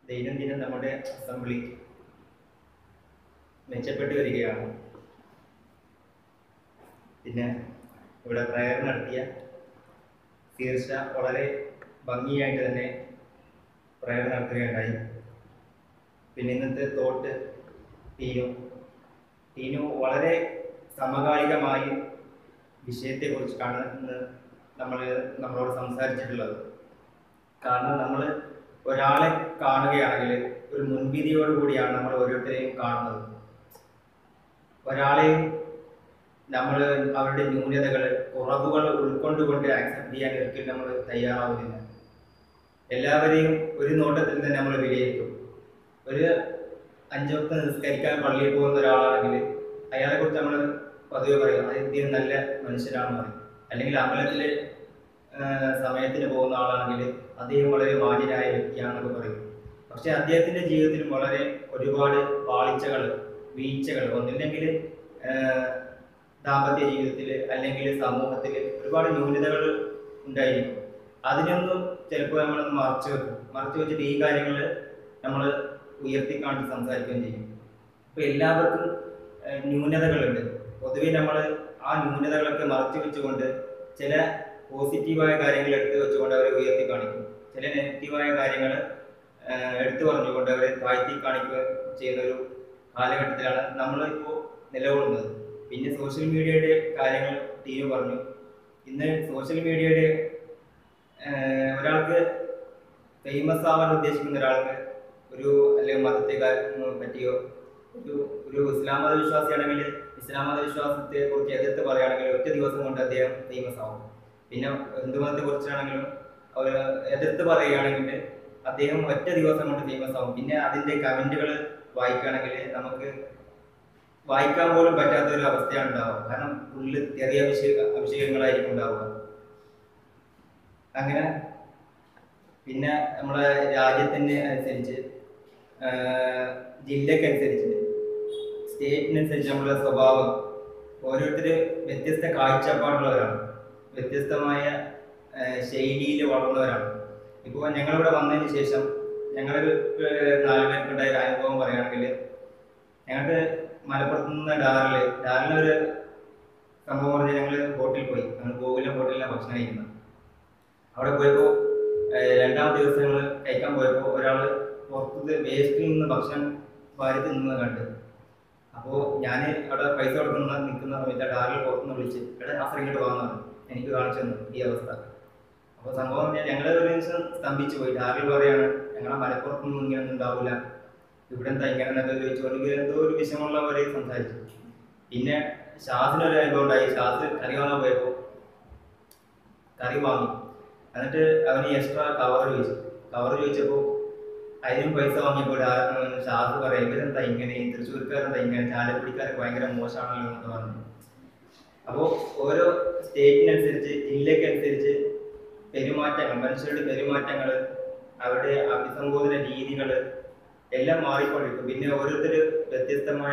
ദൈനംദിനം നമ്മുടെ അസംബ്ലി മെച്ചപ്പെട്ടു വരികയാണ് പിന്നെ ഇവിടെ പ്രയർ നടത്തിയ തീർച്ച വളരെ ഭംഗിയായിട്ട് തന്നെ പ്രയർ നടത്തുകയുണ്ടായി പിന്നെ ഇന്നത്തെ തോട്ട് ടീനു ടീനു വളരെ സമകാലികമായി വിഷയത്തെക്കുറിച്ചാണ് ഇന്ന് നമ്മൾ നമ്മളോട് സംസാരിച്ചിട്ടുള്ളത് കാരണം നമ്മൾ ഒരാളെ കാണുകയാണെങ്കിൽ ഒരു മുൻവിധിയോട് കൂടിയാണ് നമ്മൾ ഓരോരുത്തരെയും കാണുന്നത് ഒരാളെയും നമ്മൾ അവരുടെ ന്യൂനതകൾ കുറവുകൾ ഉൾക്കൊണ്ടുകൊണ്ട് ആക്സെപ്റ്റ് ചെയ്യാൻ ഒരിക്കലും നമ്മൾ തയ്യാറാവുന്നില്ല എല്ലാവരെയും ഒരു നോട്ടത്തിൽ തന്നെ നമ്മൾ വിലയിരുത്തും ഒരു അഞ്ചൊക്കെ നിസ്കരിക്കാൻ പള്ളിയിൽ പോകുന്ന ഒരാളാണെങ്കിൽ അയാളെ കുറിച്ച് നമ്മൾ പതിവ് പറയും അദ്ദേഹം നല്ല മനുഷ്യരാണെന്ന് പറയും അല്ലെങ്കിൽ അമ്പലത്തിൽ സമയത്തിന് പോകുന്ന ആളാണെങ്കിൽ അദ്ദേഹം വളരെ മാന്യനായ വ്യക്തിയാണെന്നൊക്കെ പറയും പക്ഷെ അദ്ദേഹത്തിന്റെ ജീവിതത്തിൽ വളരെ ഒരുപാട് പാളിച്ചകൾ വീഴ്ചകൾ ഒന്നില്ലെങ്കിൽ ദാമ്പത്യ ജീവിതത്തിൽ അല്ലെങ്കിൽ സമൂഹത്തിൽ ഒരുപാട് ന്യൂനതകൾ ഉണ്ടായിരിക്കും അതിനൊന്നും ചിലപ്പോൾ നമ്മൾ മറച്ചു വെക്കും മറച്ചു വെച്ചിട്ട് ഈ കാര്യങ്ങൾ നമ്മൾ ഉയർത്തി കാണിച്ച് സംസാരിക്കുകയും ചെയ്യും അപ്പോൾ എല്ലാവർക്കും ഏഹ്, ന്യൂനതകളുണ്ട് പൊതുവെ നമ്മൾ ആ ന്യൂനതകളൊക്കെ മറച്ചു വെച്ചുകൊണ്ട് ചില പോസിറ്റീവായ കാര്യങ്ങൾ എടുത്തു വെച്ചുകൊണ്ട് അവരെ ഉയർത്തി കാണിക്കും ചില നെഗറ്റീവായ കാര്യങ്ങൾ എടുത്തു പറഞ്ഞുകൊണ്ട് അവരെ താഴ്ത്തി കാണിക്കുക ചെയ്യുന്ന ഒരു കാലഘട്ടത്തിലാണ് നമ്മളിപ്പോൾ നിലകൊള്ളുന്നത് പിന്നെ സോഷ്യൽ മീഡിയയുടെ കാര്യങ്ങൾ ടീം പറഞ്ഞു ഇന്ന് സോഷ്യൽ മീഡിയയുടെ ഏഹ്, ഒരാൾക്ക് ഫേമസ് ആവാൻ ഉദ്ദേശിക്കുന്ന ഒരാൾക്ക് ഒരു അല്ലെങ്കിൽ മതത്തെ കാ- പറ്റിയോ ഒരു ഒരു ഇസ്ലാം മത വിശ്വാസിയാണെങ്കിൽ ഇസ്ലാം മത വിശ്വാസത്തെ കുറിച്ച് എതിർത്ത് പറയുകയാണെങ്കിൽ ഒറ്റ ദിവസം കൊണ്ട് അദ്ദേഹം ഫേമസ് ആവും പിന്നെ ഹിന്ദു മതത്തെ കുറിച്ചാണെങ്കിലും അവർ എതിർത്ത് പറയുകയാണെങ്കിൽ അദ്ദേഹം ഒറ്റ ദിവസം കൊണ്ട് ഫേമസ് ആവും പിന്നെ അതിന്റെ കമന്റുകൾ വായിക്കുകയാണെങ്കിൽ നമുക്ക് വായിക്കാൻ പോലും പറ്റാത്ത ഒരു അവസ്ഥയാണ് ഉണ്ടാവുക കാരണം ഫുള്ള് ചെറിയ അഭിഷേക അഭിഷേകങ്ങളായിരിക്കും ഉണ്ടാവുക അങ്ങനെ പിന്നെ നമ്മളെ രാജ്യത്തിന് അനുസരിച്ച് ആഹ് ജില്ലക്കനുസരിച്ച് സ്റ്റേറ്റിനനുസരിച്ച് നമ്മുടെ സ്വഭാവം ഓരോരുത്തർ വ്യത്യസ്ത കാഴ്ചപ്പാടുള്ളവരാണ് വ്യത്യസ്തമായ ആഹ് ശൈലിയിൽ വളർന്നവരാണ് ഇപ്പോൾ ഞങ്ങളിവിടെ വന്നതിന് ശേഷം ഞങ്ങൾ നാല് പേർക്കുണ്ടായ ഒരു അനുഭവം പറയുകയാണെങ്കിൽ ഞങ്ങൾക്ക് മലപ്പുറത്ത് നിന്ന് ഡാറിൽ ഡാറിലൊരു സംഭവം പറഞ്ഞാൽ ഞങ്ങൾ ഹോട്ടലിൽ പോയി ഞങ്ങൾ ഗോകുലം ഹോട്ടലിലാണ് ഭക്ഷണം കഴിക്കുന്നത് അവിടെ പോയപ്പോൾ രണ്ടാമത്തെ ദിവസം ഞങ്ങൾ കഴിക്കാൻ പോയപ്പോൾ ഒരാൾ പുറത്ത് വേസ്റ്റിൽ നിന്ന് ഭക്ഷണം വാരി തിന്നുന്നത് കണ്ട് അപ്പോൾ ഞാൻ അവിടെ പൈസ കൊടുക്കുന്ന നിൽക്കുന്ന സമയത്ത് ഡാറിൽ പുറത്തുനിന്ന് വിളിച്ച് എടാ അഫർ ഇങ്ങോട്ട് വാങ്ങാൻ എനിക്ക് കാണിച്ചു തന്നു ഈ അവസ്ഥ അപ്പോൾ സംഭവം ഞാൻ ഞങ്ങൾ ഒരു നിമിഷം സ്തംഭിച്ചു പോയി ഡാറിൽ പറയാണ് ഞങ്ങളെ മലപ്പുറത്തൊന്നും ഇങ്ങനെയൊന്നും ഉണ്ടാവില്ല ഇവിടെ എന്താ ഇങ്ങനെ എന്നൊക്കെ ചോദിച്ചു എനിക്ക് എന്തോ ഒരു വിഷമമുള്ള പോലെ സംസാരിച്ചു പിന്നെ ഷാസിനൊരു അനുഭവം ഉണ്ടായി ഷാസ് കറി വാങ്ങാൻ പോയപ്പോൾ കറി വാങ്ങി എന്നിട്ട് അവന് എക്സ്ട്രാ കവർ ചോദിച്ചു കവർ ചോദിച്ചപ്പോൾ അതിനും പൈസ വാങ്ങിയപ്പോൾ ആ, ഉം, ഷാസ് പറയാം ഇവരെന്താ ഇങ്ങനെ ഈ തൃശ്ശൂർക്കാരെന്താ ഇങ്ങനെ ചാലക്കുടിക്കാരൊക്കെ ഭയങ്കര മോശമാണല്ലോ എന്നൊക്കെ പറഞ്ഞു അപ്പോൾ ഓരോ സ്റ്റേറ്റിനനുസരിച്ച് ജില്ലക്കനുസരിച്ച് പെരുമാറ്റങ്ങൾ മനുഷ്യരുടെ പെരുമാറ്റങ്ങൾ അവരുടെ അഭിസംബോധന രീതികൾ എല്ലാം മാറിക്കൊണ്ടിരിക്കും പിന്നെ ഓരോരുത്തർ വ്യത്യസ്തമായ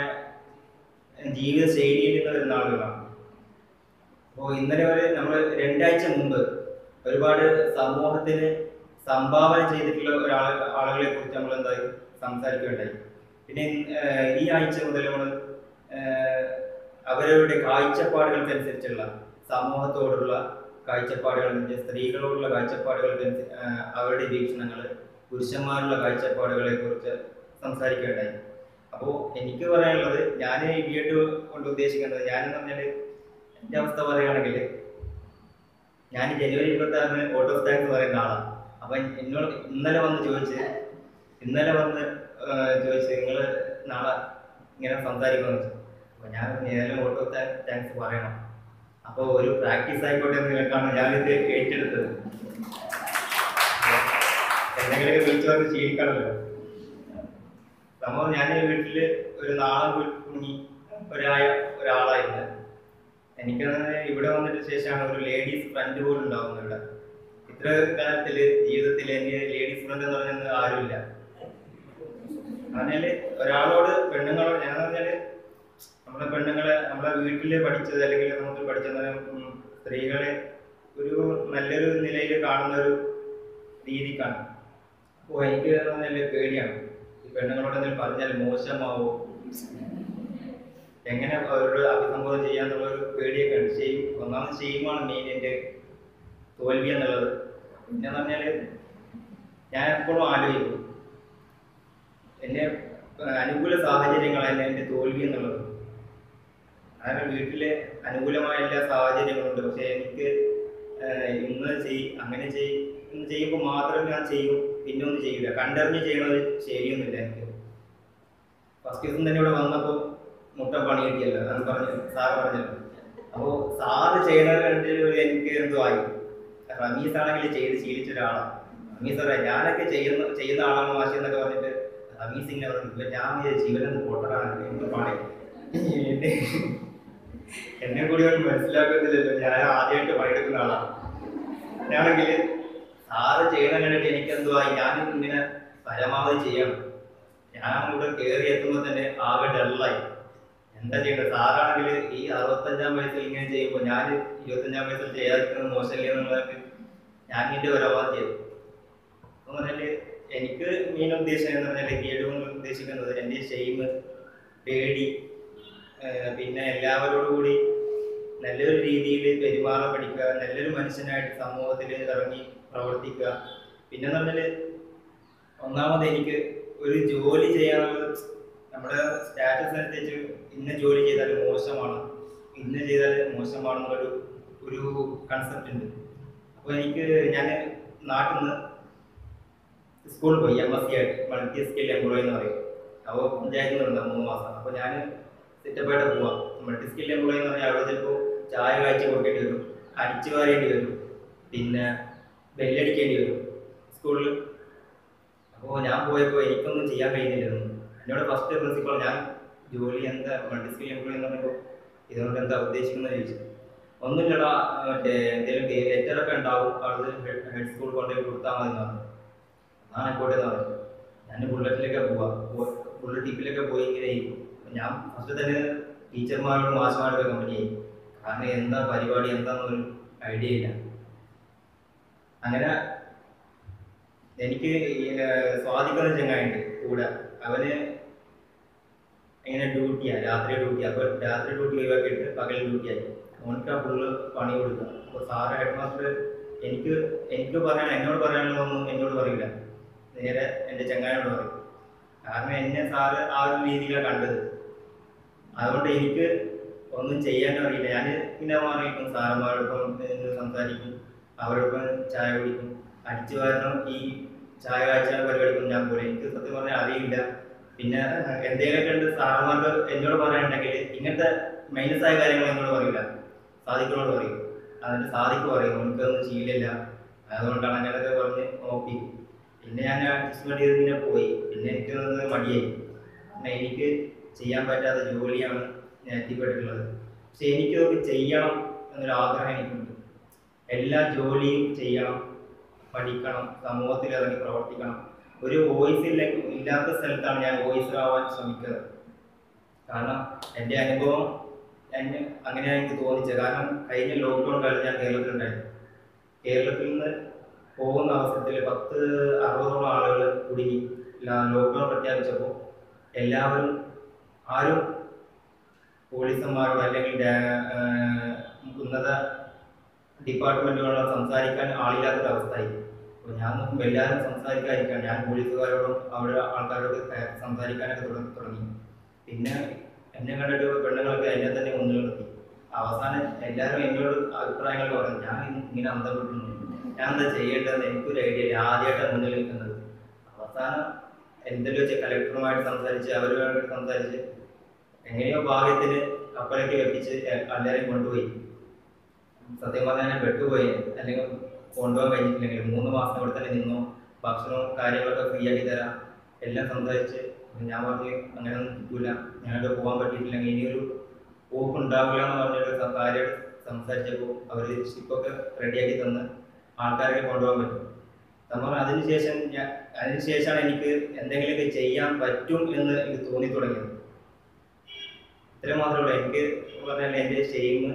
ജീവിത ശൈലിയിൽ നിന്ന് വരുന്ന ആളുകളാണ് അപ്പോൾ ഇന്നലെ വരെ നമ്മൾ രണ്ടാഴ്ച മുമ്പ് ഒരുപാട് സമൂഹത്തിന് സംഭാവന ചെയ്തിട്ടുള്ള ഒരാൾ ആളുകളെ കുറിച്ച് നമ്മൾ എന്തായി സംസാരിക്കുകയുണ്ടായി പിന്നെ ഇന്ന്, ഏഹ്, ഈ ആഴ്ച മുതൽ നമ്മൾ അവരവരുടെ കാഴ്ചപ്പാടുകൾക്കനുസരിച്ചുള്ള സമൂഹത്തോടുള്ള കാഴ്ചപ്പാടുകൾ സ്ത്രീകളോടുള്ള കാഴ്ചപ്പാടുകൾക്ക് അവരുടെ വീക്ഷണങ്ങൾ പുരുഷന്മാരുള്ള കാഴ്ചപ്പാടുകളെ കുറിച്ച് സംസാരിക്കുകയുണ്ടായി അപ്പോൾ എനിക്ക് പറയാനുള്ളത് ഞാൻ ഈ വീഡിയോ കൊണ്ട് ഉദ്ദേശിക്കുന്നത് ഞാനെന്ന് പറഞ്ഞാൽ എൻ്റെ അവസ്ഥ പറയുകയാണെങ്കിൽ ഞാൻ ജനുവരി ഇരുപത്തി ആറിന് ഔട്ട് ഓഫ് താങ്ക്സ് പറയുന്ന ആളാണ് അപ്പം എന്നോട് ഇന്നലെ വന്ന് ചോദിച്ച് ഇന്നലെ വന്ന് ചോദിച്ച് നിങ്ങൾ നാളെ ഇങ്ങനെ സംസാരിക്കുമെന്ന് വെച്ചു അപ്പോൾ ഞാൻ ഏതായാലും ഔട്ട് ഓഫ് താങ്ക്സ് പറയണം അപ്പോൾ ഒരു പ്രാക്ടീസ് ആയിക്കോട്ടെ എന്ന് നിങ്ങൾക്കാണ് ഞാനിത് ഏറ്റെടുത്തത് എന്തെങ്കിലുമൊക്കെ വിളിച്ചു പറഞ്ഞ് ശീലിക്കണമല്ലോ സംഭവം ഞാൻ വീട്ടിൽ ഒരു നാളെ കുടുങ്ങി ഒരായ ഒരാളായിരുന്നു എനിക്ക് ഇവിടെ വന്നിട്ട് ശേഷമാണ് ഒരു ലേഡീസ് ഫ്രണ്ട് പോലും ഉണ്ടാവുന്നത് ഇവിടെ ഇത്ര കാലത്തില് ജീവിതത്തിൽ എനിക്ക് ലേഡീസ് ഫ്രണ്ട് എന്ന് പറഞ്ഞത് ആരുമില്ല പറഞ്ഞാല് ഒരാളോട് പെണ്ണുങ്ങളോട് ഞാൻ പറഞ്ഞാല് നമ്മളെ പെണ്ണുങ്ങളെ നമ്മളെ വീട്ടില് പഠിച്ചത് അല്ലെങ്കിൽ നമുക്ക് പഠിച്ചത് ഉം, സ്ത്രീകളെ ഒരു നല്ലൊരു നിലയിൽ കാണുന്ന ഒരു രീതിക്കാണ് അപ്പോൾ എനിക്ക് നല്ല പേടിയാണ് ഈ പെണ്ണുങ്ങളോട് എന്തെങ്കിലും പറഞ്ഞാൽ മോശമാവോ എങ്ങനെ അവരോട് അഭിസംബോധന ചെയ്യാന്നുള്ള ഒരു പേടിയൊക്കെ ഉണ്ട് ഷെയിം ഒന്നാമത് ഷെയിമാണ് മെയിൻ എൻ്റെ തോൽവി എന്നുള്ളത് പിന്നെന്ന് പറഞ്ഞാൽ ഞാൻ എപ്പോഴും ആലോചിക്കും എന്നെ ഏഹ് അനുകൂല സാഹചര്യങ്ങളല്ല എൻ്റെ തോൽവി എന്നുള്ളത് കാരണം വീട്ടിലെ അനുകൂലമായ എല്ലാ സാഹചര്യങ്ങളും ഉണ്ട് പക്ഷെ എനിക്ക് ഏഹ് ഇന്ന് ചെയ് അങ്ങനെ ചെയ് ഇന്ന് ചെയ്യുമ്പോൾ മാത്രം ഞാൻ ചെയ്യും പിന്നെ ഒന്നും ചെയ്യില്ല കണ്ടറിഞ്ഞ് ചെയ്യണത് ശരിയൊന്നുമില്ല എനിക്ക് ഫസ്റ്റ് ദിവസം തന്നെ ഇവിടെ വന്നപ്പോൾ മുട്ട പണി കിട്ടിയല്ലോ എന്ന് പറഞ്ഞു സാറ് പറഞ്ഞല്ലോ അപ്പോൾ സാറ് ചെയ്യണത് കണ്ടിട്ട് ഒരു എനിക്ക് എന്തോ ആയി റമീസ് ആണെങ്കിൽ ചെയ്ത് ശീലിച്ച ഒരാളാണ് റമീസ് പറയാം ഞാനൊക്കെ ചെയ്യുന്ന ചെയ്യുന്ന ആളാണ് മാഷി എന്നൊക്കെ പറഞ്ഞിട്ട് റമീസ് ഇങ്ങനെ പറഞ്ഞു "ഇപ്പൊ ഞാൻ വിചാരിച്ചു ഇവനെന്ന് പൊട്ടറാണ് എന്ത് പണി എന്നെ കൂടി അവൻ മനസ്സിലാക്കുന്നില്ലല്ലോ ഞാൻ ആദ്യമായിട്ട് പണിയെടുക്കുന്ന ആളാണ് ഞാനാണെങ്കിൽ സാറ് ചെയ്യണം കണ്ടിട്ട് എനിക്ക് എന്തുവായി ഞാൻ ഇങ്ങനെ പരമാവധി ചെയ്യണം ഞാൻ ഇവിടെ കയറി എത്തുമ്പോൾ തന്നെ ആകെ ഡള്ളായി എന്താ ചെയ്യേണ്ടത് സാറാണെങ്കിൽ ഈ അറുപത്തഞ്ചാം വയസ്സിൽ ഇങ്ങനെ ചെയ്യുമ്പോൾ ഞാൻ ഇരുപത്തഞ്ചാം വയസ്സിൽ ചെയ്യാതിരിക്കുന്നത് മോശമല്ലേ എന്നുള്ളതൊക്കെ ഞാൻ ഇതിന്റെ പരമാവധി ചെയ്തു എന്ന് പറഞ്ഞാല് എനിക്ക് മെയിൻ ഉദ്ദേശം എന്ന് പറഞ്ഞാൽ ഗീഡ് കൊണ്ട് ഉദ്ദേശിക്കുന്നത് എൻ്റെ ഷെയിം പേടി ഏഹ് പിന്നെ എല്ലാവരോടും കൂടി നല്ലൊരു രീതിയിൽ പെരുമാറാൻ പഠിക്കുക നല്ലൊരു മനുഷ്യനായിട്ട് സമൂഹത്തിൽ ഇറങ്ങി പ്രവർത്തിക്കുക പിന്നെ എന്ന് പറഞ്ഞാൽ ഒന്നാമത് എനിക്ക് ഒരു ജോലി ചെയ്യാനുള്ള നമ്മുടെ സ്റ്റാറ്റസ് അനുസരിച്ച് ഇന്ന ജോലി ചെയ്താൽ മോശമാണ് ഇന്ന ചെയ്താൽ മോശമാണെന്നുള്ളൊരു ഒരു കൺസെപ്റ്റ് ഉണ്ട് അപ്പോൾ എനിക്ക് ഞാൻ നാട്ടിൽ നിന്ന് സ്കൂളിൽ പോയി എം എസ് സി ആയിട്ട് മൾട്ടി സ്കിൽ എംപ്ലോയി എന്ന് പറയും അപ്പോൾ പഞ്ചായത്തിൽ നിന്ന് മൂന്ന് മാസം അപ്പോൾ ഞാൻ സെറ്റപ്പായിട്ട് പോവാം മൾട്ടി സ്കിൽ എംപ്ലോയി എന്ന് പറഞ്ഞാൽ അവിടെ ചിലപ്പോൾ ചായ കാഴ്ച കൊടുക്കേണ്ടി വരും അടിച്ചു വാരേണ്ടി വരും പിന്നെ ബെല്ലടിക്കേണ്ടി വരും സ്കൂളിൽ അപ്പോൾ ഞാൻ പോയപ്പോൾ എനിക്കൊന്നും ചെയ്യാൻ കഴിയുന്നില്ലായിരുന്നു എന്നോട് ഫസ്റ്റ് പ്രിൻസിപ്പൾ ഞാൻ ജോലി എന്താ മൾട്ടി സ്കിൽ എംപ്ലോയി എന്ന് പറഞ്ഞപ്പോൾ ഇതുകൊണ്ട് എന്താ ഉദ്ദേശിക്കുന്നത് ചോദിച്ചു ഒന്നുമില്ലടാ മറ്റേ എന്തെങ്കിലും ലെറ്ററൊക്കെ ഉണ്ടാവും അത് ഹെഡ് സ്കൂൾ കൊണ്ടുപോയി കൊടുത്താൽ മതി എന്ന് പറഞ്ഞു ആ ആയിക്കോട്ടെ എന്ന് പറഞ്ഞു ഞാൻ ബുള്ളറ്റിലൊക്കെ പോവാം ബുള്ളറ്റ് ടിപ്പിലൊക്കെ പോയി ഇങ്ങനെ ഇരിക്കും അപ്പൊ ഞാൻ ഫസ്റ്റ് തന്നെ ടീച്ചർമാരോടും മാഷന്മാരോടൊക്കെ കമ്പനി ചെയ്യും കാരണം എന്താ പരിപാടി എന്താണെന്നൊരു ഐഡിയ ഇല്ല അങ്ങനെ എനിക്ക് ഈ, ഏർ, സ്വാധിക്കുന്ന ചങ്ങായിണ്ട് കൂടെ അവന് ഇങ്ങനെ ഡ്യൂട്ടിയാ രാത്രി ഡ്യൂട്ടി അപ്പൊ രാത്രി ഡ്യൂട്ടി ഒഴിവാക്കിയിട്ട് പകൽ ഡ്യൂട്ടിയായി അവനക്ക് ആ ഫുള്ള് പണി കൊടുക്കുക അപ്പൊ സാറ് ഹെഡ് മാസ്റ്റർ എനിക്ക് എനിക്ക് പറയാൻ എന്നോട് പറയാനുള്ളതൊന്നും എന്നോട് പറയില്ല നേരെ എൻ്റെ ചങ്ങായിനോട് പറയും കാരണം എന്നെ സാറ് ആ ഒരു രീതിയിലാണ് കണ്ടത് അതുകൊണ്ട് എനിക്ക് ഒന്നും ചെയ്യാനും അറിയില്ല ഞാൻ പിന്നെ മാറിയിരിക്കും സാറന്മാരോടൊപ്പം നിന്ന് സംസാരിക്കും അവരോടൊപ്പം ചായ കുടിക്കും അടിച്ചു വാരണം ഈ ചായ കാഴ്ച പരിപാടിക്കും ഞാൻ പോലെ എനിക്ക് സത്യം പറഞ്ഞാൽ അറിയില്ല പിന്നെ എന്തെങ്കിലുമൊക്കെ ഉണ്ട് സാറന്മാർക്ക് എന്നോട് പറയാനുണ്ടെങ്കിൽ ഇങ്ങനത്തെ മൈനസ് ആയ കാര്യങ്ങൾ എന്നോട് പറയില്ല സാധിക്കുന്നോട് പറയും എന്നിട്ട് സാധിക്ക് പറയും എനിക്കൊന്നും ശീലമില്ല അതുകൊണ്ടാണ് അങ്ങനെയൊക്കെ പറഞ്ഞ് നോക്കി പിന്നെ ഞാൻ അഡ്ജസ്റ്റ്മെന്റ് ചെയ്ത് ഇങ്ങനെ പോയി പിന്നെ എനിക്ക് തോന്നുന്നത് മടിയായി പിന്നെ എനിക്ക് ചെയ്യാൻ പറ്റാത്ത ജോലിയാണ് ഞാൻ എത്തിപ്പെട്ടിട്ടുള്ളത് പക്ഷെ എനിക്കതൊക്കെ ചെയ്യണം എന്നൊരു ആഗ്രഹം എനിക്കുണ്ട് എല്ലാ ജോലിയും ചെയ്യണം പഠിക്കണം സമൂഹത്തിൽ ഇറങ്ങി പ്രവർത്തിക്കണം ഒരു വോയിസ് ഇല്ല ഇല്ലാത്ത സ്ഥലത്താണ് ഞാൻ വോയിസ് ആവാൻ ശ്രമിക്കുന്നത് കാരണം എൻ്റെ അനുഭവം എന്നെ അങ്ങനെയാണ് എനിക്ക് തോന്നിച്ചത് കാരണം കഴിഞ്ഞ ലോക്ക്ഡൗൺ കാലത്ത് ഞാൻ കേരളത്തിലുണ്ടായിരുന്നു കേരളത്തിൽ നിന്ന് പോകുന്ന അവസരത്തിൽ പത്ത് അറുപതോളം ആളുകൾ കുടുങ്ങി ലോക്ക്ഡൗൺ പ്രഖ്യാപിച്ചപ്പോൾ എല്ലാവരും ആരും പോലീസന്മാരോട് അല്ലെങ്കിൽ ഡാ- ആഹ് ഉന്നത ഡിപ്പാർട്ട്മെന്റുകളോട് സംസാരിക്കാൻ ആളില്ലാത്തൊരു അവസ്ഥയായി അപ്പോൾ ഞാൻ നോക്കുമ്പോൾ എല്ലാവരും സംസാരിക്കാതിരിക്കാൻ ഞാൻ പോലീസുകാരോടും അവിടെ ആൾക്കാരോട് ക- സംസാരിക്കാനൊക്കെ തുടങ്ങി തുടങ്ങി പിന്നെ എന്നെ കണ്ടിട്ട് പെണ്ണുങ്ങളൊക്കെ എന്നെ തന്നെ മുന്നിൽ നിർത്തി അവസാനം എല്ലാവരും എന്നോട് അഭിപ്രായങ്ങൾ പറഞ്ഞു ഞാൻ ഇങ്ങനെ അന്തപ്പെട്ടിട്ടുണ്ട് ഞാൻ എന്താ ചെയ്യേണ്ടതെന്ന് എനിക്കൊരു ഐഡിയ ഇല്ല ആദ്യമായിട്ടാണ് മുന്നിൽ നിൽക്കുന്നത് അവസാനം എന്തെങ്കിലും വെച്ച് കലക്ടറുമായിട്ട് സംസാരിച്ച് അവരുമായിട്ട് സംസാരിച്ച് എങ്ങനെയോ ഭാഗ്യത്തിന് കപ്പലൊക്കെ വെപ്പിച്ച് എ- എല്ലാവരെയും കൊണ്ടുപോയി സത്യം പറഞ്ഞാൽ ഞാൻ പെട്ടുപോയി അല്ലെങ്കിൽ കൊണ്ടുപോകാൻ കഴിഞ്ഞിട്ടില്ലെങ്കിൽ മൂന്ന് മാസം ഇവിടെ തന്നെ നിന്നു ഭക്ഷണവും കാര്യങ്ങളൊക്കെ ഫ്രീ ആക്കി തരാം എല്ലാം സംസാരിച്ച് ഞാൻ പറഞ്ഞു അങ്ങനെ ഒന്നും കിട്ടൂല ഞങ്ങൾക്ക് പോകാൻ പറ്റിയിട്ടില്ലെങ്കിൽ ഇനിയൊരു പോക്ക് ഉണ്ടാവില്ല എന്ന് പറഞ്ഞിട്ട് സം- കാര്യമായിട്ട് സംസാരിച്ചപ്പോൾ അവർ ഷിപ്പൊക്കെ റെഡിയാക്കി തന്ന് ആൾക്കാരെ കൊണ്ടുപോകാൻ പറ്റും നമ്മൾ അതിനുശേഷം ഞാൻ അതിനുശേഷമാണ് എനിക്ക് എന്തെങ്കിലുമൊക്കെ ചെയ്യാൻ പറ്റും എന്ന് എനിക്ക് തോന്നി തുടങ്ങിയത് ഇത്ര മാത്രമേ ഉള്ളൂ എനിക്ക് പറഞ്ഞാൽ എൻ്റെ ഷെയിം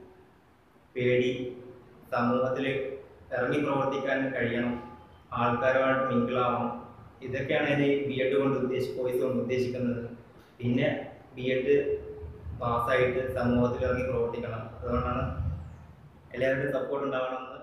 പേടി സമൂഹത്തിൽ ഇറങ്ങി പ്രവർത്തിക്കാൻ കഴിയണം ആൾക്കാരുമായിട്ട് മിങ്കിളാവണം ഇതൊക്കെയാണ് ഞാൻ ബി എഡ് കൊണ്ട് ഉദ്ദേശി കോഴ്സ് കൊണ്ട് ഉദ്ദേശിക്കുന്നത് പിന്നെ ബി എഡ് പാസ്സായിട്ട് സമൂഹത്തിൽ ഇറങ്ങി പ്രവർത്തിക്കണം അതുകൊണ്ടാണ് എല്ലാവരുടെയും സപ്പോർട്ട് ഉണ്ടാവണമെന്ന്